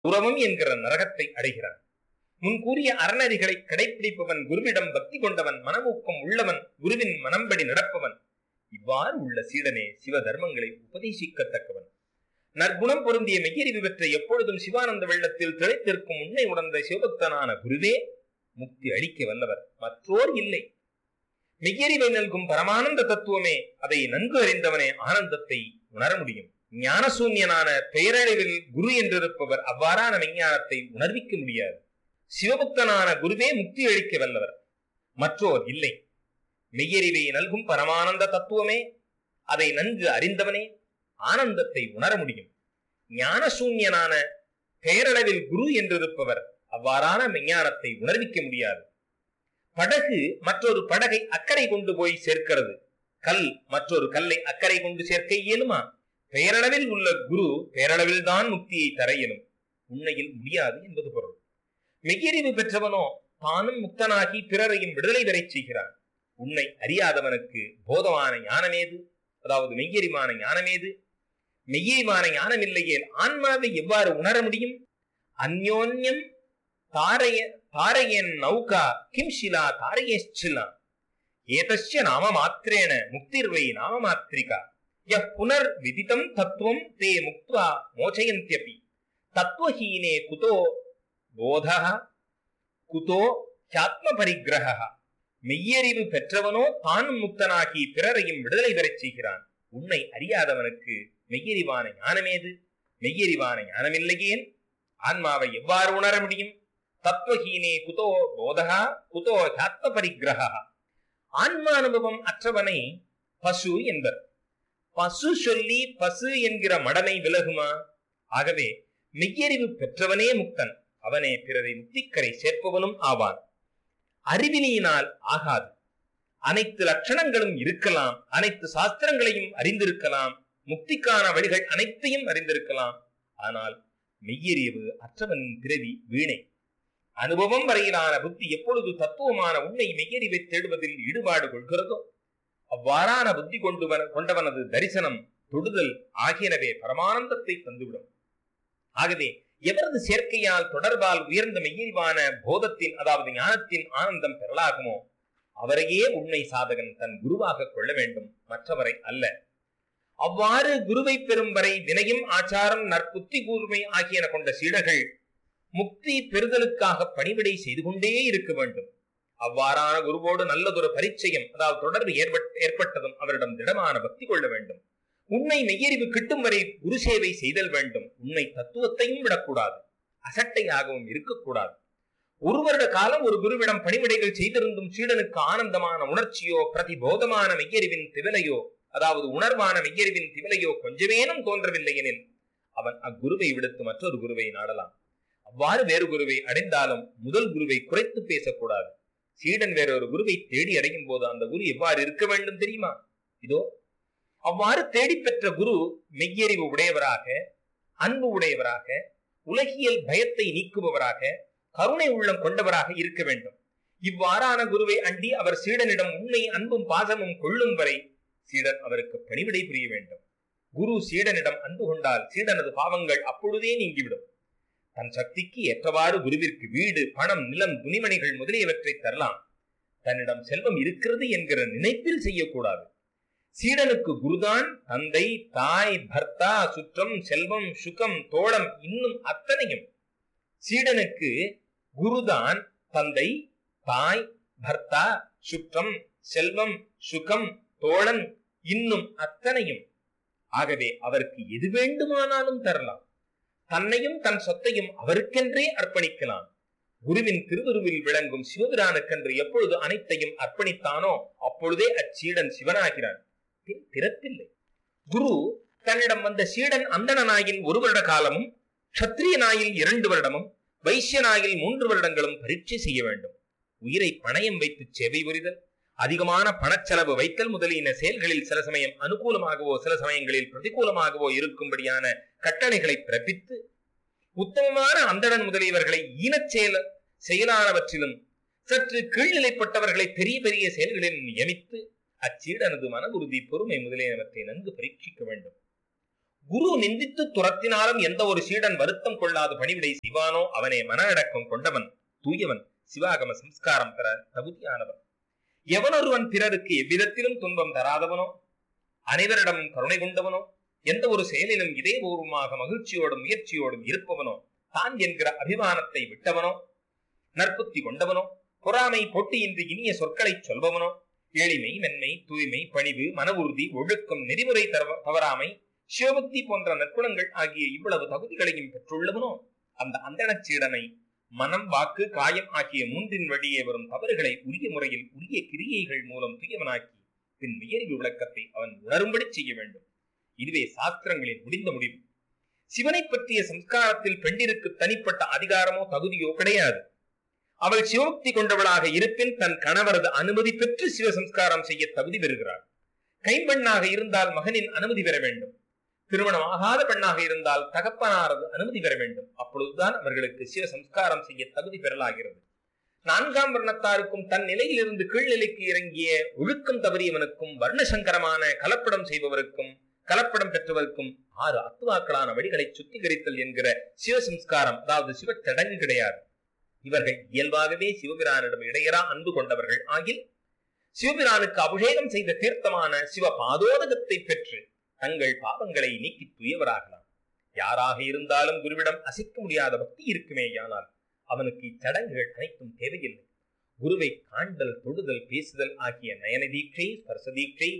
உறவம் என்கிற நரகத்தை அடைகிறான் முன் கூறிய அறநெறிகளை கடைப்பிடிப்பவன் குருவிடம் பக்தி கொண்டவன் மனமூக்கம் உள்ளவன் குருவின் மனம்படி நடப்பவன் இவ்வாறு உள்ள சீடனே சிவ தர்மங்களை உபதேசிக்கத்தக்கவன் நற்குணம் பொருந்திய மெய்யறிவு பெற்ற எப்பொழுதும் சிவானந்த வெள்ளத்தில் திளைத்திருக்கும் உண்மை உணர்ந்த சிவபக்தனான குருவே முக்தி அளிக்க வல்லவர் மற்றோர் இல்லை மெய்யறிவை நல்கும் பரமானந்த தத்துவமே அதை நன்கு அறிந்தவனே ஆனந்தத்தை உணர முடியும் ஞானசூன்யனான பெயரளவில் குரு என்றிருப்பவர் அவ்வாறான விஞ்ஞானத்தை உணர்விக்க முடியாது சிவபக்தனான குருவே முக்தி அளிக்க வல்லவர் மற்றோர் இல்லை மெய்யறிவை நல்கும் பரமானந்த தத்துவமே அதை நன்கு அறிந்தவனே ஆனந்தத்தை உணர முடியும் ஞானசூன்யனான பெயரளவில் குரு என்றிருப்பவர் அவ்வாறான விஞ்ஞானத்தை உணர்விக்க முடியாது படகு மற்றொரு படகை அக்கறை கொண்டு போய் சேர்க்கிறது கல் மற்றொரு கல்லை அக்கறை கொண்டு சேர்க்க இயலுமா பெயரளவில் உள்ள குரு பெயரளவில் தான் முக்தியை தர இயலும் உண்மையில் முடியாது என்பது பொருள் மெய்யறிவு பெற்றவனோ தானும் முக்தனாகி பிறரையும் விடுதலை பெறச் செய்கிறான் உன்னை அறியாதவனுக்கு போதமான ஞானமேது அதாவது மெய்யறிவான ஞானமேது மெய்யறிவான ஞானம் இல்லையே ஆன்மாவை எவ்வாறு உணர முடியும் அந்யோன்யம் தாரய தாரயன் நௌகா கிம் ஷிலா தாரயேச்சிலா ஏதஸ்ய நாம மாத்திரேன முக்திர்வை நாம மாத்திரிகா யः புனர் விதிதம் தத்துவம் தே முக்த்வா மோச்சயந்தியபி தத்துவஹீனே குதோ போதः குதோ ஹியாத்ம பரிகிரக மெய்யறிவு பெற்றவனோ தான் முக்தனாகி பிறரையும் விடுதலை பெறச் செய்கிறான் உன்னை அறியாதவனுக்கு மெய்யறிவான ஞானமேது மெய்யறிவான ஞானமில்லையேன் ஆன்மாவை எவ்வாறு உணர முடியும் தத்துவஹீனே குதோ போதகா குதோ ஹாத்ம பரிகிரகா ஆன்மானுபவம் அற்றவனை பசு என்பர் பசு சொல்லி பசு என்கிற மடமை விலகுமா ஆகவே மெய்யறிவு பெற்றவனே முக்தன் அவனே பிறரை முக்திக்கரை சேர்ப்பவனும் ஆவான் அறிவினியினால் ஆகாது அனைத்து லட்சணங்களும் இருக்கலாம் அனைத்து சாஸ்திரங்களையும் அறிந்திருக்கலாம் முக்திக்கான வழிகள் அனைத்தையும் அறிந்திருக்கலாம் ஆனால் மெய்யறிவு அற்றவனின் பிறவி வீணை அனுபவம் வரையிலான புத்தி எப்பொழுது தத்துவமான உண்மை மெய்யறிவை தேடுவதில் ஈடுபாடு கொள்கிறதோ அவ்வாறான புத்தி கொண்டு கொண்டவனது தரிசனம் தொடுதல் ஆகியனவே பரமானந்தத்தை தந்துவிடும் ஆகவே எவரது சேர்க்கையால் தொடர்பால் உயர்ந்த மெய்யறிவான போதத்தின் அதாவது ஞானத்தின் ஆனந்தம் பெறலாகுமோ அவரையே உண்மை சாதகன் தன் குருவாக கொள்ள வேண்டும் மற்றவரை அல்ல அவ்வாறு குருவை பெறும் வரை வினையும் ஆச்சாரம் நற்புத்தி கூர்மை ஆகியன கொண்ட சீடர்கள் முக்தி பெறுதலுக்காக பணிவிடை செய்து கொண்டே இருக்க வேண்டும் அவ்வாறான குருவோடு நல்லதொரு பரிச்சயம் அதாவது தொடர்பு ஏற்பட்டதும் அவரிடம் திடமான பக்தி கொள்ள வேண்டும் உண்மை மெய்யறிவு கிட்டும் வரை குரு சேவை செய்தல் வேண்டும் உண்மை தத்துவத்தையும் விடக்கூடாது அசட்டையாகவும் இருக்கக்கூடாது ஒரு வருட காலம் ஒரு குருவிடம் பணிவிடைகள் செய்திருந்தும் சீடனுக்கு ஆனந்தமான உணர்ச்சியோ பிரதிபோதமான மெய்யறிவின் திவலையோ அதாவது உணர்வான மெய்யறிவின் திவலையோ கொஞ்சமேனும் தோன்றவில்லை எனில் அவன் அக்குருவை விடுத்து மற்றொரு குருவை நாடலாம் அவ்வாறு வேறு குருவை அடைந்தாலும் முதல் குருவை குறைத்து பேசக்கூடாது சீடன் வேறொரு குருவை தேடி அடையும் போது அந்த குரு எவ்வாறு இருக்க வேண்டும் தெரியுமா இதோ அவ்வாறு தேடி பெற்ற குரு மெய்யறிவு உடையவராக அன்பு உடையவராக உலகியல் பயத்தை நீக்குபவராக கருணை உள்ளம் கொண்டவராக இருக்க வேண்டும் இவ்வாறான குருவை அண்டி அவர் சீடனிடம் உண்மை அன்பும் பாசமும் கொள்ளும் வரை சீடன் அவருக்கு பணிவிடை புரிய வேண்டும் குரு சீடனிடம் அன்பு கொண்டால் சீடனது பாவங்கள் அப்பொழுதே நீங்கிவிடும் தன் சக்திக்கு ஏற்றவாறு குருவிற்கு வீடு பணம் நிலம் துணிமணிகள் முதலியவற்றை தரலாம் தன்னிடம் செல்வம் இருக்கிறது என்கிற நினைப்பில் செய்யக்கூடாது சீடனுக்கு குருதான் தந்தை தாய் பர்த்தா சுற்றம் செல்வம் சுகம் தோழம் இன்னும் அத்தனையும் சீடனுக்கு குருதான் தந்தை தாய் பர்த்தா சுற்றம் செல்வம் சுகம் தோழன் இன்னும் அத்தனையும் ஆகவே அவருக்கு எது வேண்டுமானாலும் தரலாம் தன்னையும் தன் சொத்தையும் அவருக்கென்றே அர்ப்பணிக்கலாம் குருவின் திருவுருவில் விளங்கும் சிவபிரானுக்கென்று எப்பொழுது அனைத்தையும் அர்ப்பணித்தானோ அப்பொழுதே அச்சீடன் சிவனாகிறான் பின் பிறப்பில்லை குரு தன்னிடம் வந்த சீடன் அந்தணனாயின் ஒரு வருட காலமும் க்ஷத்ரியனாயில் இரண்டு வருடமும் வைசியனாயில் மூன்று வருடங்களும் பரீட்சை செய்ய வேண்டும் உயிரை பணயம் வைத்து சேவை புரிதல் அதிகமான பணச்செலவு வைத்தல் முதலியன செயல்களில் சில சமயம் அனுகூலமாகவோ சில சமயங்களில் பிரதிகூலமாகவோ இருக்கும்படியான கட்டளைகளை பிறப்பித்து உத்தமமான அந்தணன் முதலியவர்களை ஈனச் செயல செயலானவற்றிலும் சற்று கீழ்நிலைப்பட்டவர்களை பெரிய பெரிய செயல்களில் நியமித்து அச்சீடனது மன உறுதி பொறுமை முதலியனவற்றை நன்கு பரீட்சிக்க வேண்டும் குரு நிந்தித்து துரத்தினாலும் எந்த ஒரு சீடன் வருத்தம் கொள்ளாத பணிவிடை செய்வானோ அவனே மன அடக்கம் கொண்டவன் தூயவன் சிவாகம சம்ஸ்காரம் பெற தகுதியானவன் எவனொருவன் பிறருக்கு எவ்விதத்திலும் துன்பம் தராதவனோ அனைவரிடமும் கருணை கொண்டவனோ எந்த ஒரு செயலிலும் இதயபூர்வமாக மகிழ்ச்சியோடும் முயற்சியோடும் இருப்பவனோ தான் என்கிற அபிமானத்தை விட்டவனோ நற்புத்தி கொண்டவனோ பொறாமை பொட்டியின்றி இனிய சொற்களை சொல்பவனோ எளிமை மென்மை தூய்மை பணிவு மன உறுதி ஒழுக்கம் நெறிமுறை தவ- தவறாமை சிவபக்தி போன்ற நற்குணங்கள் ஆகிய இவ்வளவு தகுதிகளையும் பெற்றுள்ளவனோ அந்த அந்தணச் சீடனை மனம் வாக்கு காயம் ஆகிய மூன்றின் வழியே வரும் தவறுகளை உரிய முறையில் உரிய கிரியைகள் மூலம் தூயவனாக்கி பின் உயர்வு விளக்கத்தை அவன் உணரும்படி செய்ய வேண்டும் இதுவே சாஸ்திரங்களின் முடிந்த முடிவு சிவனை பற்றிய சம்ஸ்காரத்தில் பெண்டிற்கு தனிப்பட்ட அதிகாரமோ தகுதியோ கிடையாது அவள் சிவபக்தி கொண்டவளாக இருப்பின் தன் கணவரது அனுமதி பெற்று சிவ சம்ஸ்காரம் செய்ய தகுதி பெறுகிறாள் கைம்பெண்ணாக இருந்தால் மகனின் அனுமதி பெற வேண்டும் திருமணம் ஆகாத பெண்ணாக இருந்தால் தகப்பனாரது அனுமதி பெற வேண்டும் அப்பொழுதுதான் அவர்களுக்கு சிவ சம்ஸ்காரம் செய்ய தகுதி பெறலாகிறது நான்காம் வர்ணத்தாருக்கும் தன் நிலையிலிருந்து கீழ்நிலைக்கு இறங்கிய ஒழுக்கம் தவறியவனுக்கும் வர்ணசங்கரமான கலப்படம் செய்பவருக்கும் கலப்படம் பெற்றவருக்கும் ஆறு அத்துவாக்களான வழிகளை சுத்திகரித்தல் என்கிற சிவசம்ஸ்காரம் அதாவது சிவ சடங்கு கிடையாது இவர்கள் இயல்பாகவே சிவபிரானிடம் இடையரா அன்பு கொண்டவர்கள் ஆகில் சிவபிரானுக்கு அபிஷேகம் செய்த தீர்த்தமான சிவ பாதோதகத்தை பெற்று தங்கள் பாவங்களை நீக்கி துயவராகலாம் யாராக இருந்தாலும் குருவிடம் அசைக்க முடியாத பக்தி இருக்குமேயானால் அவனுக்கு இச்சடங்குகள் அனைத்தும் தேவையில்லை குருவை காண்டல் தொடுதல் பேசுதல் ஆகிய நயன தீட்சை ஸ்பர்ச தீட்சை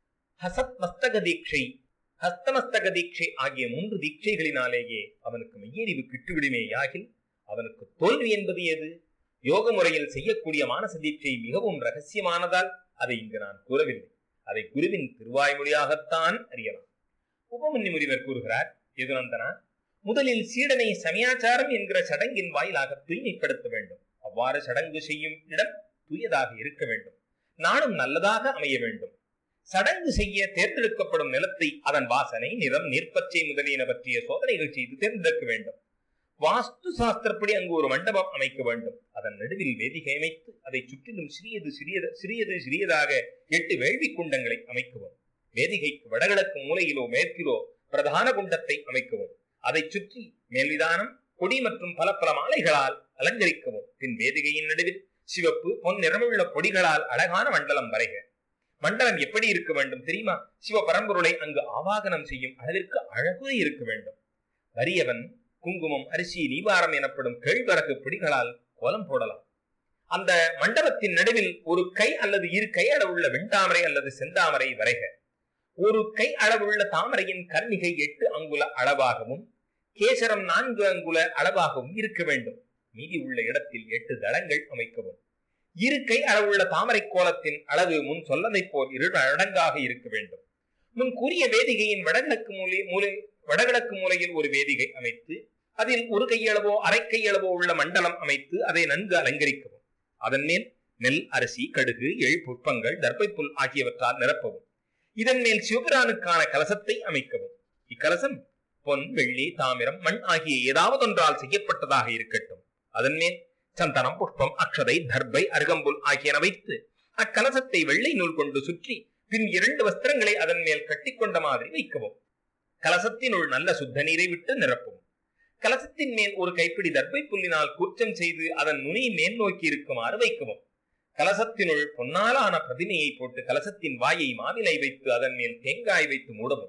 ஹசத் மஸ்தக தீட்சை ஹஸ்தமஸ்தக தீட்சை ஆகிய மூன்று தீட்சைகளினாலேயே அவனுக்கு மெய்யறிவு கிட்டுவிடுமேயாகில் அவனுக்கு தோல்வி என்பது எது யோக முறையில் செய்யக்கூடிய மானச தீட்சை மிகவும் ரகசியமானதால் அதை இங்கு நான் கூறவில்லை அதை குருவின் திருவாய்மொழியாகத்தான் அறியலாம் உபமன்யு முனிவர் கூறுகிறார் எதுநந்தனா முதலில் சீடனை சமயாச்சாரம் என்கிற சடங்கின் வாயிலாக தூய்மைப்படுத்த வேண்டும் அவ்வாறு சடங்கு செய்யும் இடம் தூயதாக இருக்க வேண்டும் நாளும் நல்லதாக அமைய வேண்டும் சடங்கு செய்ய தேர்ந்தெடுக்கப்படும் நிலத்தை அதன் வாசனை நிறம் நீர்ப்பச்சை முதலியன பற்றிய சோதனைகள் செய்து தேர்ந்தெடுக்க வேண்டும் வாஸ்து சாஸ்திரப்படி அங்கு ஒரு மண்டபம் அமைக்க வேண்டும் அதன் நடுவில் வேதிகை அமைத்து அதை சுற்றிலும் சிறியது சிறியது சிறியது சிறியதாக எட்டு வேள்வி குண்டங்களை அமைக்கவும் வேதிகைக்கு வடகிழக்கு மூலையிலோ மேற்கிலோ பிரதான குண்டத்தை அமைக்கவும் அதைச் சுற்றி மேல்விதானம் கொடி மற்றும் பல பல மாலைகளால் அலங்கரிக்கவும் பின் வேதிகையின் நடுவில் சிவப்பு பொன் நிறமுள்ள பொடிகளால் அழகான மண்டலம் வரைக மண்டலம் எப்படி இருக்க வேண்டும் தெரியுமா சிவ பரம்பொருளை அங்கு ஆவாகனம் செய்யும் அளவிற்கு அழகு இருக்க வேண்டும் வறியவன் குங்குமம் அரிசி நீவாரம் எனப்படும் கேழ்வரகு பிடிகளால் கோலம் போடலாம் அந்த மண்டபத்தின் நடுவில் ஒரு கை அல்லது இரு கை அளவுள்ள வெண்தாமரை அல்லது செந்தாமரை வரைக ஒரு கை அளவுள்ள தாமரையின் கர்ணிகை எட்டு அங்குல அளவாகவும் கேசரம் நான்கு அங்குல அளவாகவும் இருக்க வேண்டும் மீதி உள்ள இடத்தில் எட்டு தளங்கள் அமைக்கவும் இரு கை அளவுள்ள தாமரை கோலத்தின் அளவு முன் சொல்லதை போல் இரு அடங்காக இருக்க வேண்டும் முன் கூறிய வேதிகையின் வடகிழக்கு மூலை மூலை வடகிழக்கு மூலையில் ஒரு வேதிகை அமைத்து அதில் ஒரு கையளவோ அரை கையளவோ உள்ள மண்டலம் அமைத்து அதை நன்கு அலங்கரிக்கவும் அதன் மேல் நெல் அரிசி கடுகு எள் புஷ்பங்கள் தர்பைப்புல் ஆகியவற்றால் நிரப்பவும் இதன் மேல் சிவபிரானுக்கான கலசத்தை அமைக்கவும் இக்கலசம் பொன் வெள்ளி தாமிரம் மண் ஆகிய ஏதாவதொன்றால் செய்யப்பட்டதாக இருக்கட்டும் அதன் மேல் சந்தனம் புஷ்பம் அக்ஷதை தர்பை அருகம்புல் ஆகியன வைத்து அக்கலசத்தை வெள்ளை நூல் கொண்டு சுற்றி பின் இரண்டு வஸ்திரங்களை அதன் மேல் கட்டிக்கொண்ட மாதிரி வைக்கவும் கலசத்தினுள் நல்ல சுத்த நீரை விட்டு நிரப்பவும் கலசத்தின் மேல் ஒரு கைப்பிடி தர்பை புல்லினால் கூச்சம் செய்து அதன் நுனி மேல் நோக்கி இருக்குமாறு வைக்கவும் கலசத்தினுள் பொன்னாலான பிரதிமையை போட்டு கலசத்தின் வாயை மாவிலை வைத்து அதன் மேல் தேங்காய் வைத்து மூடவும்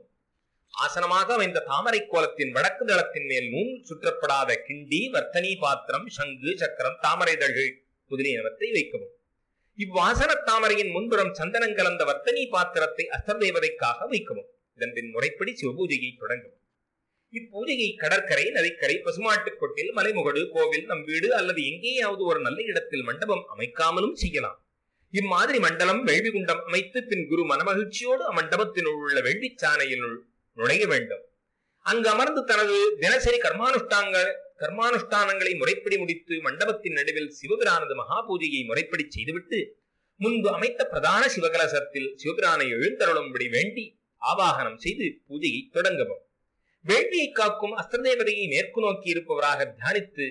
ஆசனமாக அமைந்த தாமரை கோலத்தின் வடக்கு தளத்தின் மேல் நூல் சுற்றப்படாத கிண்டி வர்த்தனி பாத்திரம் சங்கு சக்கரம் தாமரை தழ்கள் முதலியனவற்றை வைக்கவும் இவ்வாசன தாமரையின் முன்புறம் சந்தனம் கலந்த வர்த்தனி பாத்திரத்தை அஸ்ததேவதைக்காக வைக்கவும் இதன் பின் முறைப்படி சிவபூஜையை தொடங்கவும் இப்பூஜையை கடற்கரை நதிக்கரை பசுமாட்டுக் கொட்டில் மலைமுகடு கோவில் நம் வீடு அல்லது எங்கேயாவது ஒரு நல்ல இடத்தில் மண்டபம் அமைக்காமலும் செய்யலாம் இம்மாதிரி மண்டலம் வேள்வி குண்டம் அமைத்து பின் குரு மனமகிழ்ச்சியோடு அம்மண்டபத்தினுள் உள்ள வெள்ளிச் சாணையினுள் நுழைய வேண்டும் அங்கு அமர்ந்து தனது தினசரி கர்மானுஷ்டாங்க கர்மானுஷ்டானங்களை முறைப்படி முடித்து மண்டபத்தின் நடுவில் சிவபிரானது மகா பூஜையை முறைப்படி செய்துவிட்டு முன்பு அமைத்த பிரதான சிவகலசத்தில் சிவபிரானை எழுந்தருளும்படி வேண்டி ஆவாகனம் செய்து பூஜையை தொடங்கவும் வேள்வியை காக்கும் அஸ்திரதேவதையை மேற்கு நோக்கி இருப்பவராக தியானித்து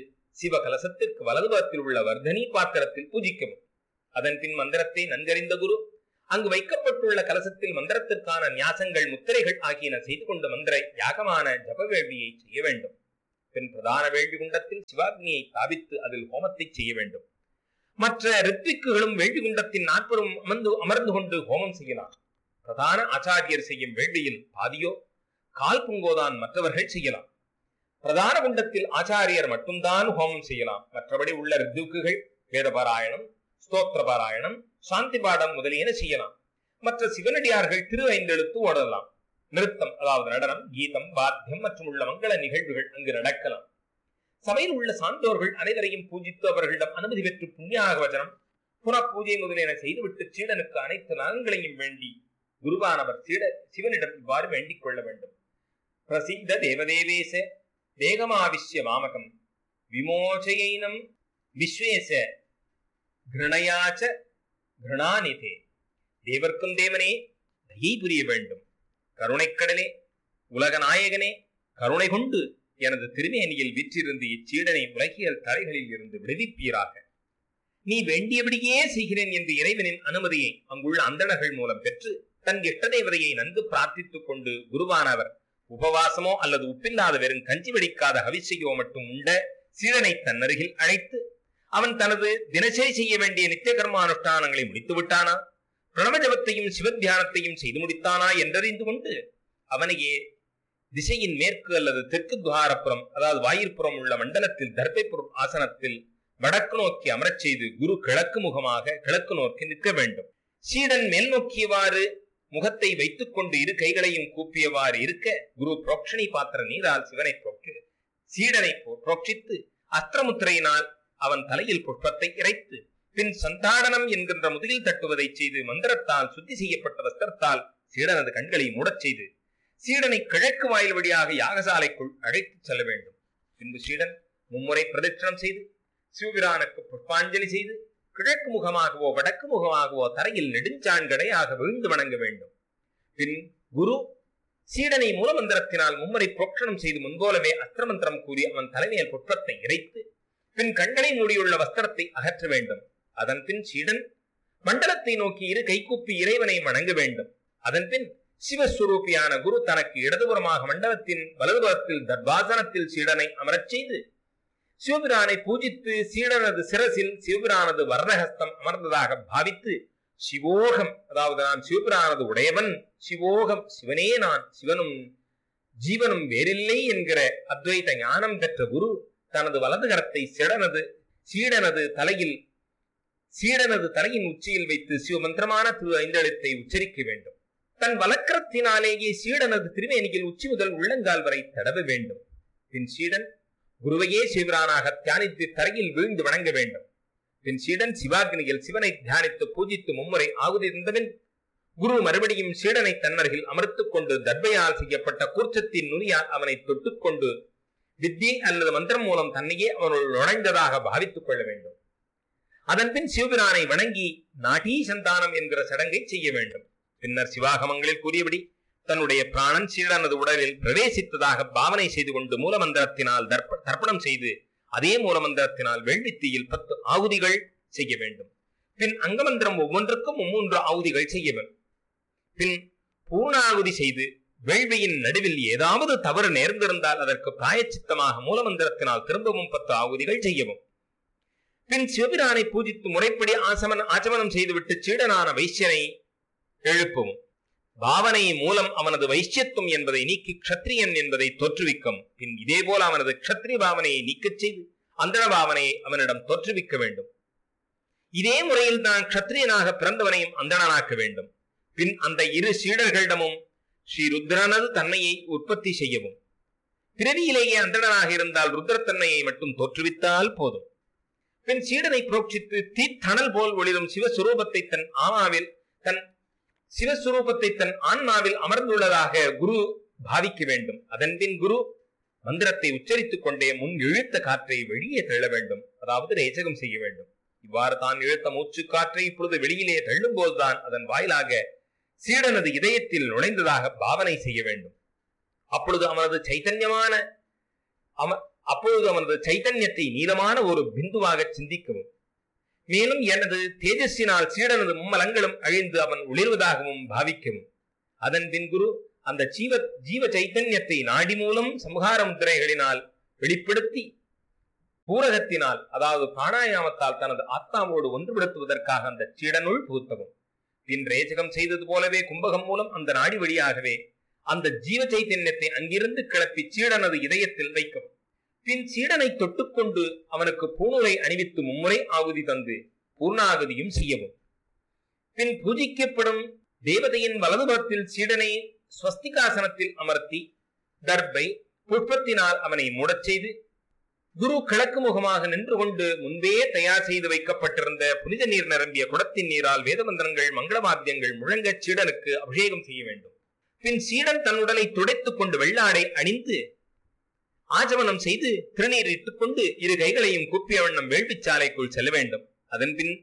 சிவகலசத்திற்கு வலதுபுறத்தில் உள்ள வர்தனி பாத்திரத்தில் பூஜிக்கவும் அதன் பின் மந்திரத்தை நன்கறிந்த குரு அங்கு வைக்கப்பட்டுள்ள கலசத்தில் மந்திரத்திற்கான நியாசங்கள் முத்திரைகள் ஆகியன செய்து கொண்டு மந்திர யாகமான ஜப வேள்வியை செய்ய வேண்டும் பின் பிரதான வேள்வி குண்டத்தில் சிவாக்னியை தாவித்து அதில் ஹோமத்தை செய்ய வேண்டும் மற்ற ரித்விக்குகளும் வேள்வி குண்டத்தின் நாற்பதும் அமர்ந்து அமர்ந்து கொண்டு ஹோமம் செய்யலாம் பிரதான ஆச்சாரியர் செய்யும் வேள்வியில் பாதியோ கால் புங்கோதான் மற்றவர்கள் செய்யலாம் பிரதான குண்டத்தில் ஆச்சாரியர் மட்டும்தான் ஹோமம் செய்யலாம் மற்றபடி உள்ள ரித்துக்குகள் வேதபாராயணம் ஸ்தோத்திர பாராயணம் சாந்தி பாடம் முதலியன செய்யலாம் மற்ற சிவனடியார்கள் திரு ஐந்தெழுத்து ஓடலாம் நிறுத்தம் அதாவது நடனம் கீதம் வாத்தியம் மற்றும் உள்ள மங்கள நிகழ்வுகள் அங்கு நடக்கலாம் சபையில் உள்ள சான்றோர்கள் அனைவரையும் பூஜித்து அவர்களிடம் அனுமதி பெற்று புண்ணியாக வச்சனம் புற பூஜை முதலியன செய்துவிட்டு சீடனுக்கு அனைத்து நலன்களையும் வேண்டி குருவானவர் சீட சிவனிடம் இவ்வாறு வேண்டிக் கொள்ள வேண்டும் பிரசித்த தேவதேவேச தேகமாவிஷ்ய மாமகம் விமோச்சைனம் விஸ்வேச கிருணயாச்ச கிருணாநிதே தேவர்க்கும் தேவனே தயை புரிய வேண்டும் கருணைக்கடலே உலக நாயகனே கருணை கொண்டு எனது திருமேனியில் விற்றிருந்து இச்சீடனை உலகியல் தரைகளில் இருந்து விடுவிப்பீராக நீ வேண்டியபடியே செய்கிறேன் என்று இறைவனின் அனுமதியை அங்குள்ள அந்தணர்கள் மூலம் பெற்று தன் இஷ்ட தேவதையை நன்கு பிரார்த்தித்துக் கொண்டு குருவானவர் உபவாசமோ அல்லது உப்பில்லாத வெறும் கஞ்சி வெடிக்காத ஹவிசையோ மட்டும் உண்ட சீடனை தன்னருகில் அழைத்து அவன் தனது தினசரி செய்ய வேண்டிய நித்திய கர்மானுஷ்டானங்களை முடித்து விட்டானா பிரணவ ஜபத்தையும் சிவத்தியானத்தையும் செய்து முடித்தானா என்றறிந்து கொண்டு அவனையே திசையின் மேற்கு அல்லது தெற்கு துவாரப்புறம் அதாவது வாயிற்புறம் உள்ள மண்டலத்தில் தர்பைப்புறம் ஆசனத்தில் வடக்கு நோக்கி அமரச் செய்து குரு கிழக்கு முகமாக கிழக்கு நோக்கி நிற்க வேண்டும் சீடன் மேல் நோக்கியவாறு முகத்தை வைத்துக் கொண்டு இரு கைகளையும் கூப்பியவாறு இருக்க குரு புரோக்ஷணி பாத்திர நீரால் சிவனை புரோக்ஷி சீடனை புரோக்ஷித்து அஸ்திரமுத்திரையினால் அவன் தலையில் புஷ்பத்தை இறைத்து பின் சந்தாடனம் என்கின்ற முதுகில் தட்டுவதை செய்து மந்திரத்தால் சுத்தி செய்யப்பட்ட வஸ்திரத்தால் சீடனது கண்களை மூடச் செய்து சீடனை கிழக்கு வாயில் வழியாக யாகசாலைக்குள் அழைத்துச் செல்ல வேண்டும் பின்பு சீடன் மும்முறை பிரதட்சணம் செய்து சிவபிரானுக்கு புஷ்பாஞ்சலி செய்து கிழக்கு முகமாகவோ வடக்கு முகமாகவோ தரையில் நெடுஞ்சாண்கடையாக விழுந்து வணங்க வேண்டும் பின் குரு சீடனை மூலமந்திரத்தினால் மும்முறை புரோக்ஷணம் செய்து முன்போலவே அஸ்திரமந்திரம் கூறி அவன் தலைமையில் புஷ்பத்தை இறைத்து பின் கண்களை மூடியுள்ள வஸ்திரத்தை அகற்ற வேண்டும் அதன் பின் சீடன் மண்டலத்தை நோக்கி இரு கைகூப்பி இறைவனை வணங்க வேண்டும் அதன் பின் சிவஸ்வரூபியான குரு தனக்கு இடதுபுறமாக மண்டலத்தின் வலதுபுறத்தில் தர்பாசனத்தில் சீடனை அமரச் செய்து சிவபிரானை பூஜித்து சீடனது சிரசில் சிவபிரானது வர்ணஹஸ்தம் அமர்ந்ததாக பாவித்து சிவோகம் அதாவது நான் சிவபிரானது உடையவன் சிவோகம் சிவனே நான் சிவனும் ஜீவனும் வேறில்லை என்கிற அத்வைத ஞானம் பெற்ற குரு தனது வலது கரத்தை சிடனது சீடனது தலையில் சீடனது தலையின் உச்சியில் வைத்து சிவமந்திரமான திரு ஐந்தெழுத்தை உச்சரிக்க வேண்டும் தன் வலக்கரத்தினாலேயே சீடனது திருமேனியில் உச்சி முதல் உள்ளங்கால் வரை தடவ வேண்டும் பின் சீடன் குருவையே சிவரானாக தியானித்து தரையில் வீழ்ந்து வணங்க வேண்டும் பின் சீடன் சிவாக்னியில் சிவனை தியானித்து பூஜித்து மும்முறை ஆகுதி இருந்தவன் குரு மறுபடியும் சீடனை தன்னருகில் அமர்த்துக் கொண்டு தர்பையால் செய்யப்பட்ட கூர்ச்சத்தின் நுனியால் அவனை தொட்டுக்கொண்டு வித்தியை அல்லது மந்திரம் மூலம் தன்னையே அவனுள் நுழைந்ததாக பாவித்துக் கொள்ள வேண்டும் அதன் பின் சிவபிரானை வணங்கி நாட்டீ சந்தானம் என்கிற சடங்கை செய்ய வேண்டும் பின்னர் சிவாகமங்களில் கூறியபடி தன்னுடைய பிராணன் சீடனது உடலில் பிரவேசித்ததாக பாவனை செய்து கொண்டு மூலமந்திரத்தினால் தர்ப்ப தர்ப்பணம் செய்து அதே மூலமந்திரத்தினால் வெள்ளித்தீயில் பத்து ஆகுதிகள் செய்ய வேண்டும் பின் அங்கமந்திரம் ஒவ்வொன்றுக்கும் மும்மூன்று ஆகுதிகள் செய்ய வேண்டும் பின் பூர்ணாகுதி செய்து வேள்வியின் நடுவில் ஏதாவது தவறு நேர்ந்திருந்தால் அதற்கு பிராயச்சித்தமாக மூலமந்திரத்தினால் திரும்பவும் பத்து ஆகுதிகள் செய்யவும் பின் சிவபிரானை பூஜித்து முறைப்படி ஆசமன ஆச்சமனம் செய்துவிட்டு சீடனான வைசியனை எழுப்பவும் பாவனை மூலம் அவனது வைசியத்துவம் என்பதை நீக்கி க்ஷத்ரியன் என்பதை தோற்றுவிக்கும் பின் இதேபோல அவனது க்ஷத்ரிய பாவனையை நீக்கச் செய்து அந்தன பாவனையை அவனிடம் தோற்றுவிக்க வேண்டும் இதே முறையில் தான் க்ஷத்ரியனாக பிறந்தவனையும் அந்தணனாக்க வேண்டும் பின் அந்த இரு சீடர்களிடமும் ஸ்ரீ ருத்ரனது தன்மையை உற்பத்தி செய்யவும் பிறவியிலேயே அந்தணனாக இருந்தால் ருத்ரத்தன்மையை மட்டும் தோற்றுவித்தால் போதும் பின் சீடனை புரோட்சித்து தீத்தணல் போல் ஒளிரும் சிவஸ்வரூபத்தை தன் ஆமாவில் தன் சிவஸ்வரூபத்தை தன் ஆன்மாவில் அமர்ந்துள்ளதாக குரு பாவிக்க வேண்டும் அதன் பின் குரு மந்திரத்தை உச்சரித்துக் கொண்டே முன் இழுத்த காற்றை வெளியே தள்ள வேண்டும் அதாவது ரேச்சகம் செய்ய வேண்டும் இவ்வாறு தான் இழுத்த மூச்சு காற்றை இப்பொழுது வெளியிலே தள்ளும் போதுதான் அதன் வாயிலாக சீடனது இதயத்தில் நுழைந்ததாக பாவனை செய்ய வேண்டும் அப்பொழுது அவனது சைத்தன்யமான அவ அப்பொழுது அவனது சைத்தன்யத்தை நீளமான ஒரு பிந்துவாக சிந்திக்கவும் மேலும் எனது தேஜஸினால் சீடனது மும்மலங்களும் அழிந்து அவன் ஒளிர்வதாகவும் பாவிக்கவும் அதன் பின் குரு அந்த ஜீவ ஜீவ சைத்தன்யத்தை நாடி மூலம் சம்ஹார முத்திரைகளினால் வெளிப்படுத்தி பூரகத்தினால் அதாவது பிராணாயாமத்தால் தனது ஆத்மாவோடு ஒன்றுபடுத்துவதற்காக அந்த சீடனுள் புகுத்தவும் பின் ரேச்சகம் செய்தது போலவே கும்பகம் மூலம் அந்த நாடி வழியாகவே அந்த ஜீவ சைத்தன்யத்தை அங்கிருந்து கிளப்பி சீடனது இதயத்தில் வைக்கவும் பின் சீடனை தொட்டுக்கொண்டு அவனுக்கு பூணுரை அணிவித்து மும்முறை ஆகுதி தந்து பூர்ணாகுதியும் செய்யவும் பின் பூஜிக்கப்படும் தேவதையின் வலதுபுறத்தில் சீடனை ஸ்வஸ்திகாசனத்தில் அமர்த்தி தர்பை புஷ்பத்தினால் அவனை மூடச் செய்து குரு கிழக்கு முகமாக நின்று கொண்டு முன்பே தயார் செய்து வைக்கப்பட்டிருந்த புனித நீர் நிரம்பிய குடத்தின் நீரால் வேதமந்திரங்கள் மங்களவாத்தியங்கள் முழங்கச் சீடனுக்கு அபிஷேகம் செய்ய வேண்டும் பின் சீடன் தன் உடலை துடைத்துக் கொண்டு வெள்ளாடை அணிந்து ஆஜமனம் செய்து திருநீர் இட்டுக் கொண்டு இரு கைகளையும் கூப்பிய வண்ணம் வேள்விச்சாலைக்குள் செல்ல வேண்டும் அதன் பின்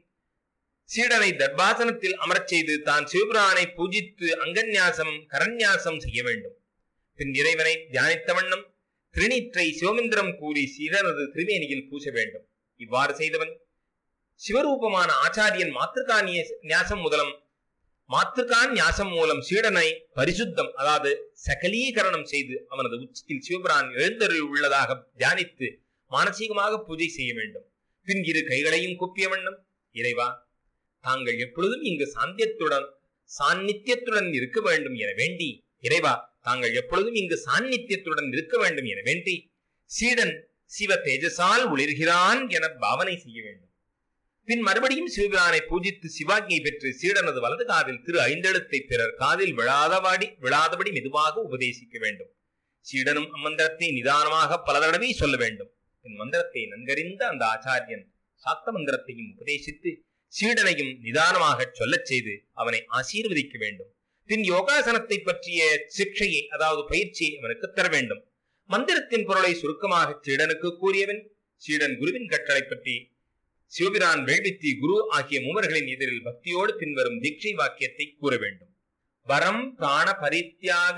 சீடனை தர்பாசனத்தில் அமரச் செய்து தான் சிவபிரானை பூஜித்து அங்கன்யாசம் கரண்யாசம் செய்ய வேண்டும் பின் இறைவனை தியானித்த வண்ணம் திருநீற்றை சிவமந்திரம் கூறி சீடனது திருமேனியில் பூச வேண்டும் இவ்வாறு செய்தவன் சிவரூபமான ஆச்சாரியன் மாத்திருக்கா ஞாசம் முதலம் மாத்திருக்கா ஞாசம் மூலம் சீடனை பரிசுத்தம் அதாவது சகலீகரணம் செய்து அவனது உச்சத்தில் சிவபிரான் எழுந்தருள் உள்ளதாக தியானித்து மானசீகமாக பூஜை செய்ய வேண்டும் பின் இரு கைகளையும் குப்பிய வண்ணம் இறைவா தாங்கள் எப்பொழுதும் இங்கு சாந்தியத்துடன் சாநித்தியத்துடன் இருக்க வேண்டும் என வேண்டி இறைவா தாங்கள் எப்பொழுதும் இங்கு சாநித்தியத்துடன் இருக்க வேண்டும் என வேண்டி சீடன் சிவ தேஜசால் ஒளிர்கிறான் என பாவனை செய்ய வேண்டும் பின் மறுபடியும் சிவபிரானை பூஜித்து சிவாஜியை பெற்று சீடனது வலது காதில் திரு ஐந்தெழுத்தை பிறர் காதில் விழாதபடி விழாதபடி மெதுவாக உபதேசிக்க வேண்டும் சீடனும் அம்மந்திரத்தை நிதானமாக பல தடவை சொல்ல வேண்டும் பின் மந்திரத்தை நன்கறிந்த அந்த ஆச்சாரியன் சாத்த மந்திரத்தையும் உபதேசித்து சீடனையும் நிதானமாக சொல்லச் செய்து அவனை ஆசீர்வதிக்க வேண்டும் பின் யோகாசனத்தை பற்றிய சிக்ஷையை அதாவது பயிற்சியை அவனுக்கு தர வேண்டும் மந்திரத்தின் பொருளை சுருக்கமாக சீடனுக்கு கூறியவன் சீடன் குருவின் கட்டளை பற்றி சிவபிரான் வேள்வித்தி குரு ஆகிய மூவர்களின் எதிரில் பக்தியோடு பின்வரும் தீட்சை வாக்கியத்தை கூற வேண்டும் வரம் பிராண பரித்தியாக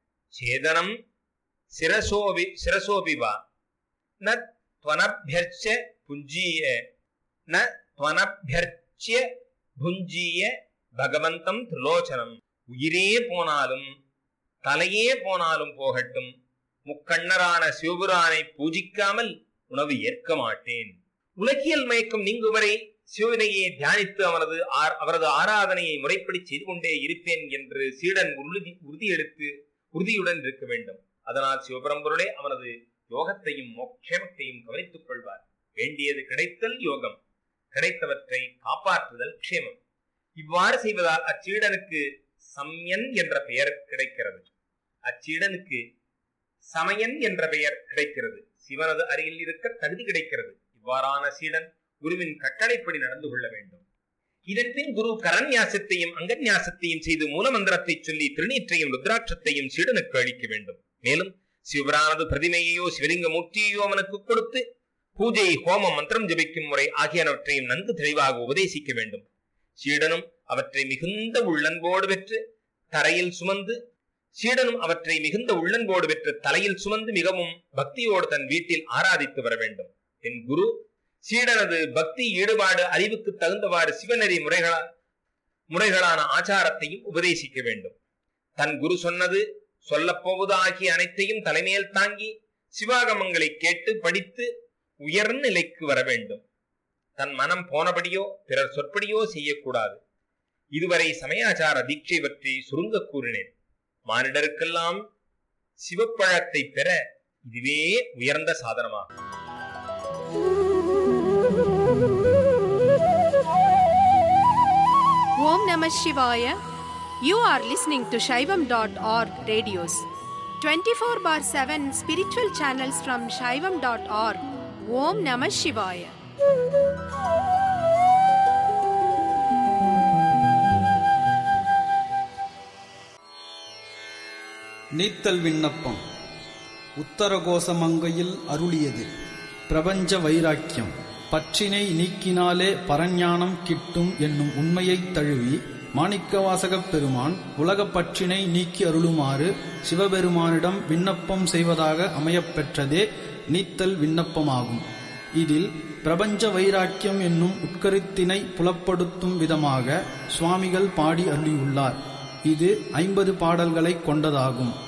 சேதனம் சிரசோபி சிரசோபிவா ந துவனபியர்ச்ச புஞ்சீய ந துவனபியர்ச்சிய புஞ்சீய பகவந்தம் திரிலோச்சனம் உயிரே போனாலும் தலையே போனாலும் போகட்டும் முக்கண்ணரான சிவபுரானை பூஜிக்காமல் உணவு ஏற்க மாட்டேன் உலகியல் மயக்கம் நீங்குவரை சிவனையே தியானித்து அவனது அவரது ஆராதனையை முறைப்படி செய்து கொண்டே இருப்பேன் என்று சீடன் உறுதி உறுதியெடுத்து உறுதியுடன் இருக்க வேண்டும் அதனால் சிவபரம்பொருளே அவனது யோகத்தையும் மோட்சேமத்தையும் கவனித்துக் கொள்வார் வேண்டியது கிடைத்தல் யோகம் கிடைத்தவற்றை காப்பாற்றுதல் க்ஷேமம் இவ்வாறு செய்வதால் அச்சீடனுக்கு சம்யன் என்ற பெயர் கிடைக்கிறது அச்சீடனுக்கு சமயன் என்ற பெயர் கிடைக்கிறது சிவனது அருகில் இருக்க தகுதி கிடைக்கிறது இவ்வாறான சீடன் குருவின் கட்டளைப்படி நடந்து கொள்ள வேண்டும் இதன் பின் குரு கரண்யாசத்தையும் அங்கன்யாசத்தையும் செய்து மூலமந்திரத்தை சொல்லி திருநீற்றையும் ருத்ராட்சத்தையும் சீடனுக்கு அளிக்க வேண்டும் மேலும் சிவரானது பிரதிமையையோ சிவலிங்க மூர்த்தியையோ அவனுக்கு கொடுத்து பூஜை ஹோமம் மந்திரம் ஜபிக்கும் முறை ஆகியனவற்றையும் நன்கு தெளிவாக உபதேசிக்க வேண்டும் சீடனும் அவற்றை மிகுந்த உள்ளன்போடு பெற்று தரையில் சுமந்து சீடனும் அவற்றை மிகுந்த உள்ளன்போடு பெற்று தலையில் சுமந்து மிகவும் பக்தியோடு தன் வீட்டில் ஆராதித்து வர வேண்டும் என் குரு சீடனது பக்தி ஈடுபாடு அறிவுக்கு தகுந்தவாறு சிவநெறி முறைகளா முறைகளான ஆச்சாரத்தையும் உபதேசிக்க வேண்டும் தன் குரு சொன்னது சொல்லப் போவது ஆகிய அனைத்தையும் தலைமையில் தாங்கி சிவாகமங்களை கேட்டு படித்து உயர்ந்த நிலைக்கு வர வேண்டும் தன் மனம் போனபடியோ பிறர் சொற்படியோ செய்யக்கூடாது இதுவரை சமயாச்சார தீட்சை பற்றி சுருங்க கூறினேன் மானிடருக்கெல்லாம் சிவப்பழத்தை பெற இதுவே உயர்ந்த சாதனமாகும் Om Namah Shivaya. You are listening to Shaivam.org radios. 24 bar 7 spiritual channels from Shaivam.org. Om Namah Shivaya. நீத்தல் விண்ணப்பம் உத்தரகோசமங்கையில் அருளியது பிரபஞ்ச வைராக்கியம் பற்றினை நீக்கினாலே பரஞானம் கிட்டும் என்னும் உண்மையைத் தழுவி மாணிக்கவாசகப் பெருமான் உலகப் பற்றினை நீக்கி அருளுமாறு சிவபெருமானிடம் விண்ணப்பம் செய்வதாக அமையப்பெற்றதே நீத்தல் விண்ணப்பமாகும் இதில் பிரபஞ்ச வைராக்கியம் என்னும் உட்கருத்தினை புலப்படுத்தும் விதமாக சுவாமிகள் பாடி அருளியுள்ளார் இது ஐம்பது பாடல்களை கொண்டதாகும்